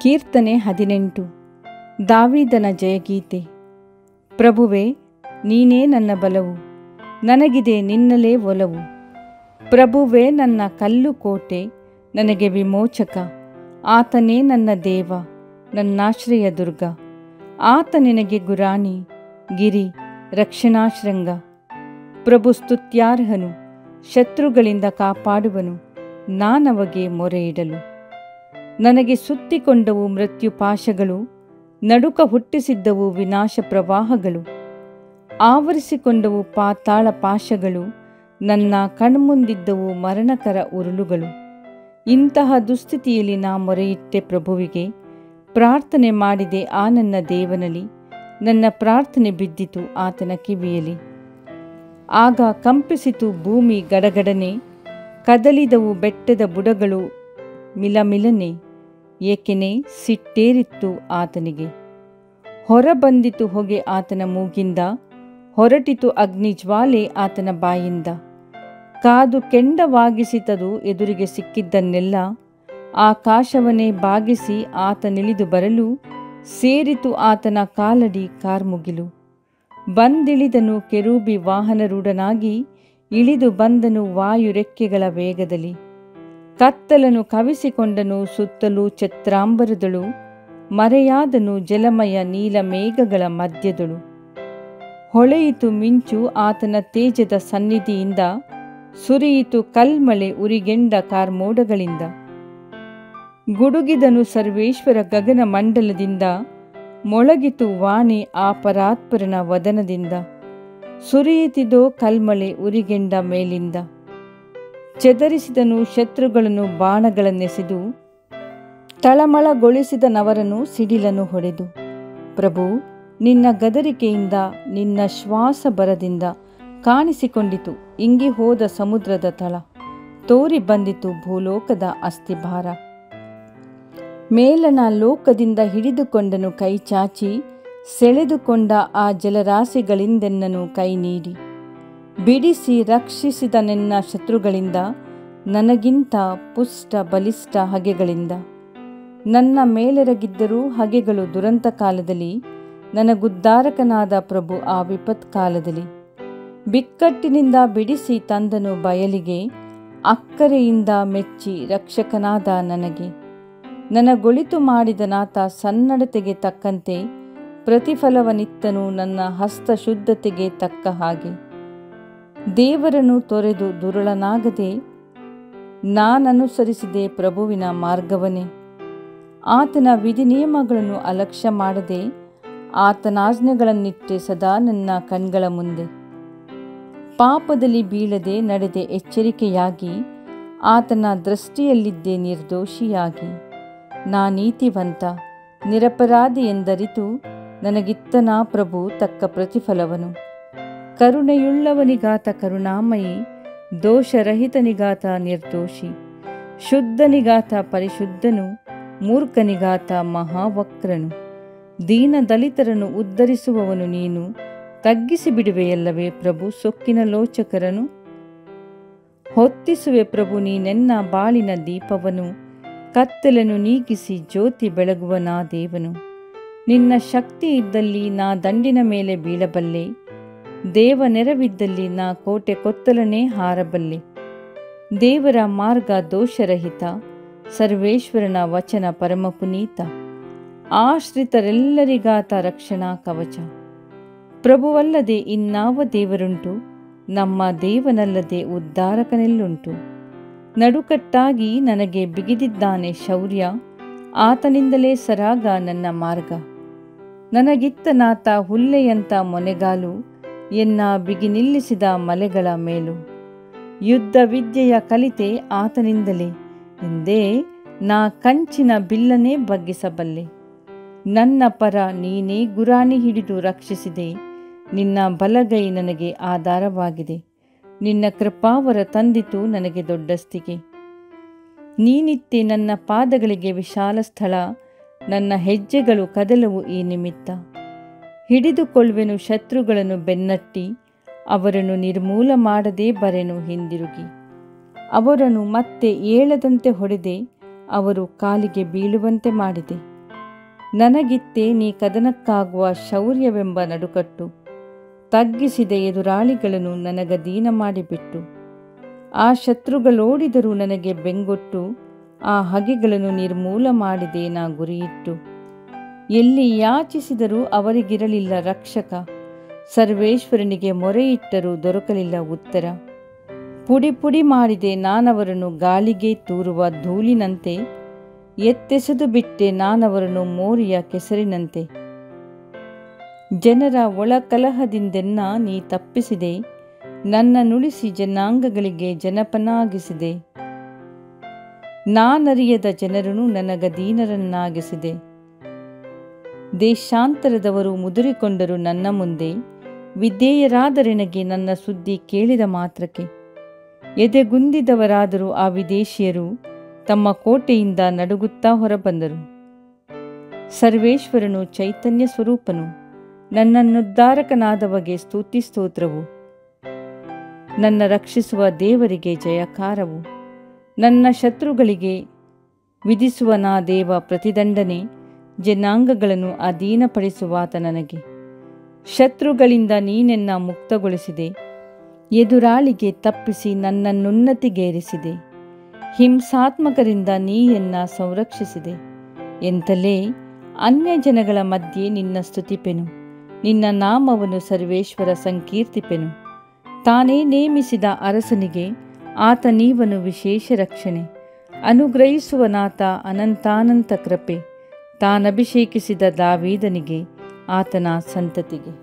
ಕೀರ್ತನೆ ಹದಿನೆಂಟು ದಾವೀದನ ಜಯಗೀತೆ ಪ್ರಭುವೇ ನೀನೇ ನನ್ನ ಬಲವು ನನಗಿದೆ ನಿನ್ನಲೇ ಒಲವು ಪ್ರಭುವೇ ನನ್ನ ಕಲ್ಲು ಕೋಟೆ ನನಗೆ ವಿಮೋಚಕ ಆತನೇ ನನ್ನ ದೇವ ನನ್ನಾಶ್ರಯ ದುರ್ಗ ಆತ ನಿನಗೆ ಗುರಾಣಿ ಗಿರಿ ರಕ್ಷಣಾಶೃಂಗ ಪ್ರಭು ಸ್ತುತ್ಯಾರ್ಹನು ಶತ್ರುಗಳಿಂದ ಕಾಪಾಡುವನು ನಾನವಗೆ ಮೊರೆ ಇಡಲು ನನಗೆ ಸುತ್ತಿಕೊಂಡವು ಮೃತ್ಯು ಪಾಶಗಳು ನಡುಕ ಹುಟ್ಟಿಸಿದ್ದವು ವಿನಾಶ ಪ್ರವಾಹಗಳು ಆವರಿಸಿಕೊಂಡವು ಪಾತಾಳ ಪಾಶಗಳು ನನ್ನ ಕಣ್ಮುಂದಿದ್ದವು ಮರಣಕರ ಉರುಳುಗಳು ಇಂತಹ ದುಸ್ಥಿತಿಯಲ್ಲಿ ನಾ ಮೊರೆಯಿಟ್ಟೆ ಪ್ರಭುವಿಗೆ ಪ್ರಾರ್ಥನೆ ಮಾಡಿದೆ ಆ ನನ್ನ ದೇವನಲ್ಲಿ ನನ್ನ ಪ್ರಾರ್ಥನೆ ಬಿದ್ದಿತು ಆತನ ಕಿವಿಯಲಿ ಆಗ ಕಂಪಿಸಿತು ಭೂಮಿ ಗಡಗಡನೆ ಕದಲಿದವು ಬೆಟ್ಟದ ಬುಡಗಳು ಮಿಲಮಿಲನೆ ಏಕೆನೆ ಸಿಟ್ಟೇರಿತ್ತು ಆತನಿಗೆ ಹೊರಬಂದಿತು ಹೊಗೆ ಆತನ ಮೂಗಿಂದ ಹೊರಟಿತು ಅಗ್ನಿಜ್ವಾಲೆ ಆತನ ಬಾಯಿಂದ ಕಾದು ಕೆಂಡವಾಗಿಸಿತದು ಎದುರಿಗೆ ಸಿಕ್ಕಿದ್ದನ್ನೆಲ್ಲ ಆಕಾಶವನ್ನೇ ಬಾಗಿಸಿ ಆತನಿಳಿದು ಬರಲು ಸೇರಿತು ಆತನ ಕಾಲಡಿ ಕಾರ್ಮುಗಿಲು ಬಂದಿಳಿದನು ಕೆರೂಬಿ ವಾಹನರೂಢನಾಗಿ ಇಳಿದು ಬಂದನು ವಾಯು ರೆಕ್ಕೆಗಳ ವೇಗದಲ್ಲಿ ಕತ್ತಲನು ಕವಿಸಿಕೊಂಡನು ಸುತ್ತಲೂ ಛತ್ರಾಂಬರದಳು ಮರೆಯಾದನು ಜಲಮಯ ನೀಲ ಮೇಘಗಳ ಮಧ್ಯದಳು ಹೊಳೆಯಿತು ಮಿಂಚು ಆತನ ತೇಜದ ಸನ್ನಿಧಿಯಿಂದ ಸುರಿಯಿತು ಕಲ್ಮಳೆ ಉರಿಗೆಂಡ ಕಾರ್ಮೋಡಗಳಿಂದ ಗುಡುಗಿದನು ಸರ್ವೇಶ್ವರ ಗಗನ ಮಂಡಲದಿಂದ ಮೊಳಗಿತು ವಾಣಿ ಆ ಪರಾತ್ಪರನ ವದನದಿಂದ ಸುರಿಯುತ್ತಿದೋ ಕಲ್ಮಳೆ ಉರಿಗೆಂಡ ಮೇಲಿಂದ ಚೆದರಿಸಿದನು ಶತ್ರುಗಳನ್ನು ಬಾಣಗಳನ್ನೆಸೆದು ತಳಮಳಗೊಳಿಸಿದನವರನ್ನು ಸಿಡಿಲನು ಹೊಡೆದು ಪ್ರಭು ನಿನ್ನ ಗದರಿಕೆಯಿಂದ ನಿನ್ನ ಶ್ವಾಸ ಬರದಿಂದ ಕಾಣಿಸಿಕೊಂಡಿತು ಇಂಗಿ ಹೋದ ಸಮುದ್ರದ ತಳ ತೋರಿ ಬಂದಿತು ಭೂಲೋಕದ ಅಸ್ಥಿಭಾರ ಮೇಲನ ಲೋಕದಿಂದ ಹಿಡಿದುಕೊಂಡನು ಕೈ ಚಾಚಿ ಸೆಳೆದುಕೊಂಡ ಆ ಜಲರಾಶಿಗಳಿಂದೆನ್ನನು ಕೈ ನೀಡಿ ಬಿಡಿಸಿ ರಕ್ಷಿಸಿದ ನಿನ್ನ ಶತ್ರುಗಳಿಂದ ನನಗಿಂತ ಪುಷ್ಟ ಬಲಿಷ್ಠ ಹಗೆಗಳಿಂದ ನನ್ನ ಮೇಲೆರಗಿದ್ದರೂ ಹಗೆಗಳು ದುರಂತ ಕಾಲದಲ್ಲಿ ನನಗುದ್ಧಾರಕನಾದ ಪ್ರಭು ಆ ವಿಪತ್ ಕಾಲದಲ್ಲಿ ಬಿಕ್ಕಟ್ಟಿನಿಂದ ಬಿಡಿಸಿ ತಂದನು ಬಯಲಿಗೆ ಅಕ್ಕರೆಯಿಂದ ಮೆಚ್ಚಿ ರಕ್ಷಕನಾದ ನನಗೆ ನನಗೊಳಿತು ಮಾಡಿದನಾತ ಸನ್ನಡತೆಗೆ ತಕ್ಕಂತೆ ಪ್ರತಿಫಲವನಿತ್ತನು ನನ್ನ ಹಸ್ತ ಶುದ್ಧತೆಗೆ ತಕ್ಕ ಹಾಗೆ ದೇವರನ್ನು ತೊರೆದು ದುರುಳನಾಗದೆ ನಾನನುಸರಿಸಿದೆ ಪ್ರಭುವಿನ ಮಾರ್ಗವನ್ನೇ ಆತನ ವಿಧಿ ನಿಯಮಗಳನ್ನು ಅಲಕ್ಷ್ಯ ಮಾಡದೆ ಆತನಾಜ್ಞೆಗಳನ್ನಿಟ್ಟೆ ಸದಾ ನನ್ನ ಕಣ್ಗಳ ಮುಂದೆ ಪಾಪದಲ್ಲಿ ಬೀಳದೆ ನಡೆದೆ ಎಚ್ಚರಿಕೆಯಾಗಿ ಆತನ ದೃಷ್ಟಿಯಲ್ಲಿದ್ದೆ ನಿರ್ದೋಷಿಯಾಗಿ ನಾ ನೀತಿವಂತ ನಿರಪರಾಧಿ ಎಂದರಿತು ನನಗಿತ್ತನ ಪ್ರಭು ತಕ್ಕ ಪ್ರತಿಫಲವನು ಕರುಣೆಯುಳ್ಳವನಿಗಾತ ಕರುಣಾಮಯಿ ದೋಷರಹಿತನಿಗಾತ ನಿರ್ದೋಷಿ ಶುದ್ಧನಿಗಾತ ಪರಿಶುದ್ಧನು ಮೂರ್ಖನಿಗಾತ ಮಹಾವಕ್ರನು ದೀನ ದಲಿತರನ್ನು ಉದ್ಧರಿಸುವವನು ನೀನು ತಗ್ಗಿಸಿ ಬಿಡುವೆಯಲ್ಲವೇ ಪ್ರಭು ಸೊಕ್ಕಿನ ಲೋಚಕರನು ಹೊತ್ತಿಸುವೆ ಪ್ರಭು ನೀನೆನ್ನ ಬಾಳಿನ ದೀಪವನು ಕತ್ತಲನ್ನು ನೀಗಿಸಿ ಜ್ಯೋತಿ ಬೆಳಗುವ ನಾ ದೇವನು ನಿನ್ನ ಶಕ್ತಿ ಇದ್ದಲ್ಲಿ ನಾ ದಂಡಿನ ಮೇಲೆ ಬೀಳಬಲ್ಲೆ ದೇವ ನೆರವಿದ್ದಲ್ಲಿ ನಾ ಕೋಟೆ ಕೊತ್ತಲನೇ ಹಾರಬಲ್ಲೆ ದೇವರ ಮಾರ್ಗ ದೋಷರಹಿತ ಸರ್ವೇಶ್ವರನ ವಚನ ಪರಮ ಪುನೀತ ಆಶ್ರಿತರೆಲ್ಲರಿಗಾತ ರಕ್ಷಣಾ ಕವಚ ಪ್ರಭುವಲ್ಲದೆ ಇನ್ನಾವ ದೇವರುಂಟು ನಮ್ಮ ದೇವನಲ್ಲದೆ ಉದ್ಧಾರಕನೆಲ್ಲುಂಟು ನಡುಕಟ್ಟಾಗಿ ನನಗೆ ಬಿಗಿದಿದ್ದಾನೆ ಶೌರ್ಯ ಆತನಿಂದಲೇ ಸರಾಗ ನನ್ನ ಮಾರ್ಗ ನನಗಿತ್ತನಾತ ಹುಲ್ಲೆಯಂತ ಮೊನೆಗಾಲು ಎನ್ನ ಬಿಗಿ ನಿಲ್ಲಿಸಿದ ಮಲೆಗಳ ಮೇಲು ಯುದ್ಧ ವಿದ್ಯೆಯ ಕಲಿತೆ ಆತನಿಂದಲೇ ಎಂದೇ ನಾ ಕಂಚಿನ ಬಿಲ್ಲನೇ ಬಗ್ಗಿಸಬಲ್ಲೆ ನನ್ನ ಪರ ನೀನೇ ಗುರಾಣಿ ಹಿಡಿದು ರಕ್ಷಿಸಿದೆ ನಿನ್ನ ಬಲಗೈ ನನಗೆ ಆಧಾರವಾಗಿದೆ ನಿನ್ನ ಕೃಪಾವರ ತಂದಿತು ನನಗೆ ದೊಡ್ಡಸ್ತಿಗೆ ನೀನಿತ್ತೆ ನನ್ನ ಪಾದಗಳಿಗೆ ವಿಶಾಲ ಸ್ಥಳ ನನ್ನ ಹೆಜ್ಜೆಗಳು ಕದಲವು ಈ ನಿಮಿತ್ತ ಹಿಡಿದುಕೊಳ್ಳುವೆನು ಶತ್ರುಗಳನ್ನು ಬೆನ್ನಟ್ಟಿ ಅವರನ್ನು ನಿರ್ಮೂಲ ಮಾಡದೇ ಬರೆನು ಹಿಂದಿರುಗಿ ಅವರನ್ನು ಮತ್ತೆ ಏಳದಂತೆ ಹೊಡೆದೆ ಅವರು ಕಾಲಿಗೆ ಬೀಳುವಂತೆ ಮಾಡಿದೆ ನನಗಿತ್ತೇ ನೀ ಕದನಕ್ಕಾಗುವ ಶೌರ್ಯವೆಂಬ ನಡುಕಟ್ಟು ತಗ್ಗಿಸಿದ ಎದುರಾಳಿಗಳನ್ನು ನನಗದೀನ ಮಾಡಿಬಿಟ್ಟು ಆ ಶತ್ರುಗಳೋಡಿದರೂ ನನಗೆ ಬೆಂಗೊಟ್ಟು ಆ ಹಗೆಗಳನ್ನು ನಿರ್ಮೂಲ ಮಾಡಿದೆ ನಾ ಗುರಿಯಿಟ್ಟು ಎಲ್ಲಿ ಯಾಚಿಸಿದರೂ ಅವರಿಗಿರಲಿಲ್ಲ ರಕ್ಷಕ ಸರ್ವೇಶ್ವರನಿಗೆ ಮೊರೆಯಿಟ್ಟರೂ ದೊರಕಲಿಲ್ಲ ಉತ್ತರ ಪುಡಿ ಪುಡಿ ಮಾಡಿದೆ ನಾನವರನ್ನು ಗಾಳಿಗೆ ತೂರುವ ಧೂಳಿನಂತೆ ಎತ್ತೆಸೆದು ಬಿಟ್ಟೆ ನಾನವರನ್ನು ಮೋರಿಯ ಕೆಸರಿನಂತೆ ಜನರ ಒಳಕಲಹದಿಂದೆನ್ನ ನೀ ತಪ್ಪಿಸಿದೆ ನನ್ನ ನುಡಿಸಿ ಜನಾಂಗಗಳಿಗೆ ಜನಪನಾಗಿಸಿದೆ ನಾನರಿಯದ ಜನರನ್ನು ನನಗದೀನರನ್ನಾಗಿಸಿದೆ ದೇಶಾಂತರದವರು ಮುದುರಿಕೊಂಡರು ನನ್ನ ಮುಂದೆ ವಿಧೇಯರಾದರೆನಗೆ ನನ್ನ ಸುದ್ದಿ ಕೇಳಿದ ಮಾತ್ರಕ್ಕೆ ಎದೆಗುಂದಿದವರಾದರೂ ಆ ವಿದೇಶಿಯರು ತಮ್ಮ ಕೋಟೆಯಿಂದ ನಡುಗುತ್ತಾ ಹೊರಬಂದರು ಸರ್ವೇಶ್ವರನು ಚೈತನ್ಯ ಸ್ವರೂಪನು ನನ್ನನ್ನುದ್ಧಾರಕನಾದವಗೆ ಸ್ತುತಿ ಸ್ತೋತ್ರವು ನನ್ನ ರಕ್ಷಿಸುವ ದೇವರಿಗೆ ಜಯಕಾರವು ನನ್ನ ಶತ್ರುಗಳಿಗೆ ವಿಧಿಸುವ ನಾ ದೇವ ಪ್ರತಿದಂಡನೆ ಜನಾಂಗಗಳನ್ನು ಅಧೀನಪಡಿಸುವಾತ ನನಗೆ ಶತ್ರುಗಳಿಂದ ನೀನೆನ್ನ ಮುಕ್ತಗೊಳಿಸಿದೆ ಎದುರಾಳಿಗೆ ತಪ್ಪಿಸಿ ನನ್ನನ್ನುನ್ನತಿಗೇರಿಸಿದೆ ಹಿಂಸಾತ್ಮಕರಿಂದ ನೀ ಎನ್ನ ಸಂರಕ್ಷಿಸಿದೆ ಎಂತಲೇ ಅನ್ಯ ಜನಗಳ ಮಧ್ಯೆ ನಿನ್ನ ಸ್ತುತಿಪೆನು ನಿನ್ನ ನಾಮವನ್ನು ಸರ್ವೇಶ್ವರ ಸಂಕೀರ್ತಿಪೆನು ತಾನೇ ನೇಮಿಸಿದ ಅರಸನಿಗೆ ಆತ ನೀವನು ವಿಶೇಷ ರಕ್ಷಣೆ ಅನುಗ್ರಹಿಸುವನಾತ ಅನಂತಾನಂತ ಕೃಪೆ ತಾನಭಿಷೇಕಿಸಿದ ದಾವೀದನಿಗೆ ಆತನ ಸಂತತಿಗೆ